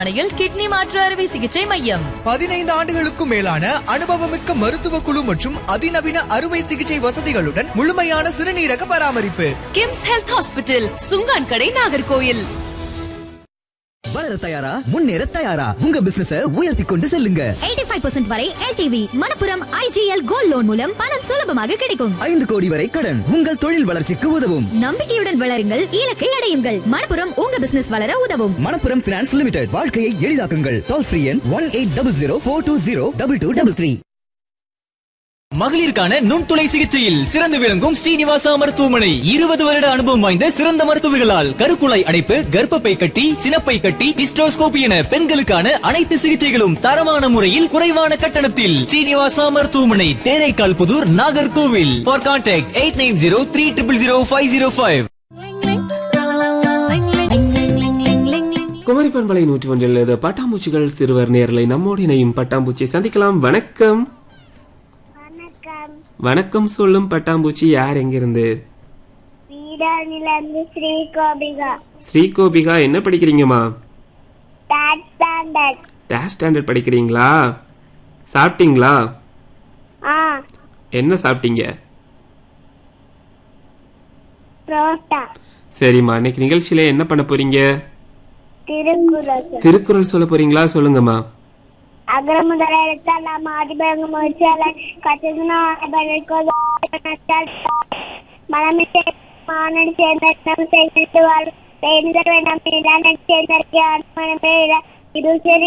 மருத்துவமனையில் கிட்னி மாற்று அறுவை சிகிச்சை மையம் பதினைந்து ஆண்டுகளுக்கும் மேலான அனுபவமிக்க மருத்துவ குழு மற்றும் அதிநவீன அறுவை சிகிச்சை வசதிகளுடன் முழுமையான சிறுநீரக பராமரிப்பு கிம்ஸ் ஹெல்த் ஹாஸ்பிட்டல் சுங்கான் கடை நாகர்கோயில் வளர தயாரா முன்னேற தயாரா உங்க பிசினஸ உயர்த்தி கொண்டு செல்லுங்க 85% வரை LTV Manappuram IGL gold loan மூலம் பணம் சுலபமாக கிடைக்கும் ஐந்து கோடி வரை கடன் உங்கள் தொழில் வளர்ச்சிக்கு உதவும் நம்பிக்கையுடன் வளருங்கள் இலக்கை அடையுங்கள் மணப்புரம் உங்க பிசினஸ் வளர உதவும் மணப்புரம் பினான்ஸ் லிமிடெட் வாழ்க்கையை எளிதாக்குங்கள் டோல் ஃப்ரீ எண் one eight double zero four two zero double two double three மகளிருக்கான நுண்துளை சிகிச்சையில் சிறந்து விளங்கும் ஸ்ரீனிவாசா மருத்துவமனை இருபது வருட அனுபவம் வாய்ந்த சிறந்த மருத்துவர்களால் கருக்குழாய் அடைப்பு கர்ப்பப்பை கட்டி சினப்பை கட்டி ஹிஸ்டோஸ்கோபி என பெண்களுக்கான அனைத்து சிகிச்சைகளும் தரமான முறையில் குறைவான கட்டணத்தில் ஸ்ரீனிவாசா மருத்துவமனை Theraikal Puthur Nagercoil for contact eight nine zero three triple zero five zero five Kumari பண்பலை நூற்றி ஒன்றில் இது பட்டாம்பூச்சிகள் சிறுவர் நேரலை நம்மோடு இணையும் பட்டாம்பூச்சி சந்திக்கலாம் வணக்கம் வணக்கம் வணக்கம் சொல்லும் பட்டாம்பூச்சி யார் எங்கிருந்து வீடானிலிருந்து ஸ்ரீ கோபிகா ஸ்ரீ கோபிகா என்ன படிக்கிறீங்கம்மா தேர்ட் ஸ்டாண்டர்ட் டேஷ் ஸ்டாண்டர்ட் படிக்கிறீங்களா சாப்பிட்டீங்களா ஆ என்ன சாப்பிட்டீங்க புரோட்டா சரிம்மா இன்னைக்கு நிகழ்ச்சியில என்ன பண்ண போறீங்க திருக்குறள் திருக்குறள் சொல்ல போறீங்களா சொல்லுங்கம்மா அகர முதல எழுத்தால் ஆதிபங்க முயற்சியால கச்சதுனா மனமிட்டு மானடி சேர்ந்த சேர்ந்து வாழும் தேர்ந்தர் வேண்டாம் இல்லாத சேர்ந்தற்கு அனுமனமே இல்லை இது சரி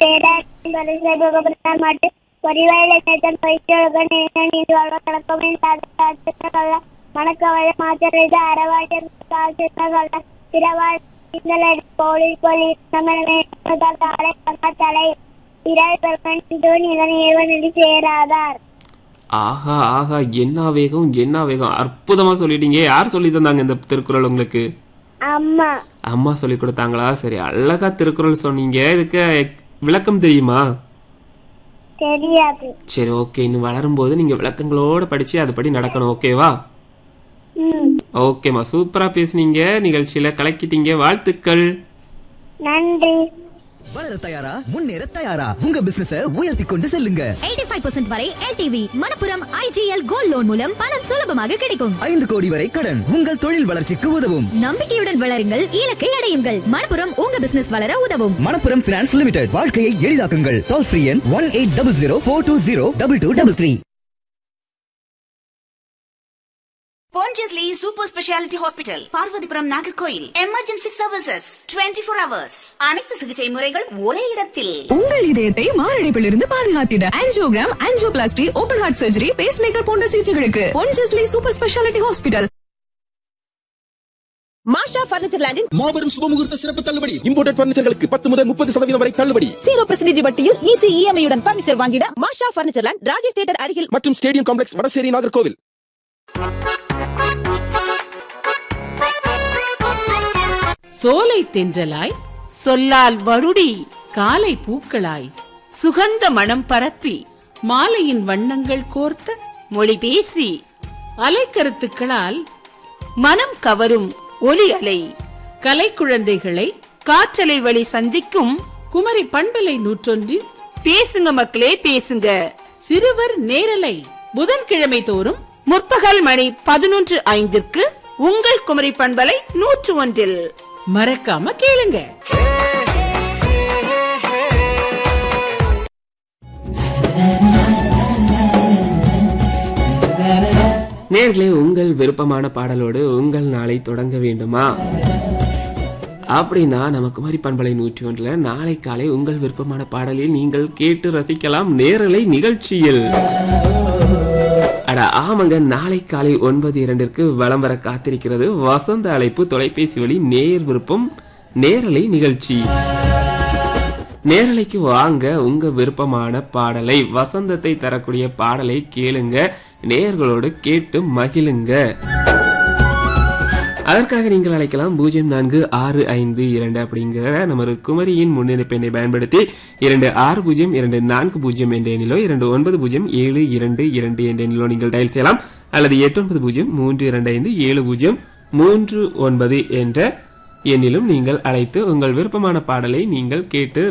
மாட்டு பொறிவாயில நேத்தன் பயிற்சியொழுக நீண்டு வாழ்வ கலக்கமே சாதிக்கல்ல மணக்கவலை மாற்றது அறவாழ்ச்சி பிறவாழ் கோழி கோழி நம்மளே தலை தலை இராய் பெருமன் இதனை ஏவனடி சேராதார் ஆஹா ஆஹா என்ன வேகம் என்ன வேகம் அற்புதமா சொல்லிட்டீங்க யார் சொல்லி தந்தாங்க இந்த திருக்குறள் உங்களுக்கு அம்மா அம்மா சொல்லி கொடுத்தாங்களா சரி அழகா திருக்குறள் சொன்னீங்க இதுக்கு விளக்கம் தெரியுமா தெரியாது சரி ஓகே இன்னும் வளரும்போது நீங்க விளக்கங்களோட படிச்சு அதுபடி நடக்கணும் ஓகேவா ம் ஓகேம்மா சூப்பரா பேசுனீங்க நிகழ்ச்சியில கலக்கிட்டீங்க வாழ்த்துக்கள் நன்றி வளர தயாரா முன்னேற தயாரா உங்க பிசினஸ உயர்த்தி கொண்டு செல்லுங்க 85% வரை LTV Manappuram IGL gold loan மூலம் பணம் சுலபமாக கிடைக்கும் ஐந்து கோடி வரை கடன் உங்கள் தொழில் வளர்ச்சிக்கு உதவும் நம்பிக்கையுடன் வளருங்கள் இலக்கை அடையுங்கள் மணப்புரம் உங்க பிசினஸ் வளர உதவும் மணப்புரம் பினான்ஸ் லிமிடெட் வாழ்க்கையை எளிதாக்குங்கள் டோல் ஃப்ரீ எண் one eight double zero four two zero double two double three Pondicherry super speciality hospital Parvathipuram Nagercoil emergency services 24 four hours அனைத்து சிகிச்சை முறைகள் ஒரே இடத்தில் உங்கள் இதயத்தை மாரடைப்பிலிருந்து பாதுகாத்திட angiogram angioplasty open heart surgery pacemaker போன்ற சிகிச்சைகளுக்கு Ponjesly super speciality hospital Masha furniture லேண்டின் மாபெரும் சுபமுகூர்த்த சிறப்பு தள்ளுபடி இம்போர்டட் பர்னிச்சர்களுக்கு பத்து முதல் முப்பது சதவீதம் வரை தள்ளுபடி ஜீரோ பர்சன்டேஜ் வட்டியில் ஈஸி இஎம்ஐயுடன் பர்னிச்சர் வாங்கிட Masha furniture land Rajesh theatre அருகில் மற்றும் ஸ்டேடியம் காம்ப்ளெக்ஸ் வடசேரி நாகர்கோவில் சோலை தென்றலாய் சொல்லால் வருடி காலை பூக்களாய் சுகந்த மனம் பரப்பி மாலையின் வண்ணங்கள் கோர்த்த மொழி பேசி அலைக்கருத்துக்களால் மனம் கவரும் ஒலி அலை கலைக்குழந்தைகளை காற்றலை வழி சந்திக்கும் குமரி பண்பலை நூற்றொன்றில் பேசுங்க மக்களே பேசுங்க சிறுவர் நேரலை புதன்கிழமை தோறும் முற்பகல் மணி பதினொன்று ஐந்திற்கு உங்கள் குமரி பண்பலை நூற்று ஒன்றில் மறக்காம கேளுங்க நேர்களே உங்கள் விருப்பமான பாடலோடு உங்கள் நாளை தொடங்க வேண்டுமா அப்படின்னா நம்ம குமரி பண்பலை நூற்றி ஒன்றில் நாளை காலை உங்கள் விருப்பமான பாடலில் நீங்கள் கேட்டு ரசிக்கலாம் நேரலை நிகழ்ச்சியில் அட ஆமாங்க நாளை காலை ஒன்பது இரண்டிற்கு வலம் வர காத்திருக்கிறது வசந்த அழைப்பு தொலைபேசி வழி நேர் விருப்பம் நேரலை நிகழ்ச்சி நேரலைக்கு வாங்க உங்க விருப்பமான பாடலை வசந்தத்தை தரக்கூடிய பாடலை கேளுங்க நேர்களோடு கேட்டு மகிழுங்க அதற்காக நீங்கள் அழைக்கலாம் பூஜ்ஜியம் நான்கு ஆறு ஐந்து இரண்டு அப்படிங்கிற நமது குமரியின் முன்னிணைப்பு எண்ணை பயன்படுத்தி இரண்டு ஆறு பூஜ்ஜியம் இரண்டு நான்கு பூஜ்ஜியம் என்ற எண்ணிலோ இரண்டு ஒன்பது பூஜ்ஜியம் ஏழு இரண்டு இரண்டு என்ற எண்ணிலோ நீங்கள் டயல் செய்யலாம் அல்லது எட்டு ஒன்பது பூஜ்ஜியம் மூன்று இரண்டு ஐந்து ஏழு பூஜ்ஜியம் மூன்று ஒன்பது என்ற எண்ணிலும் நீங்கள் அழைத்து உங்கள் விருப்பமான பாடலை நீங்கள் கேட்டு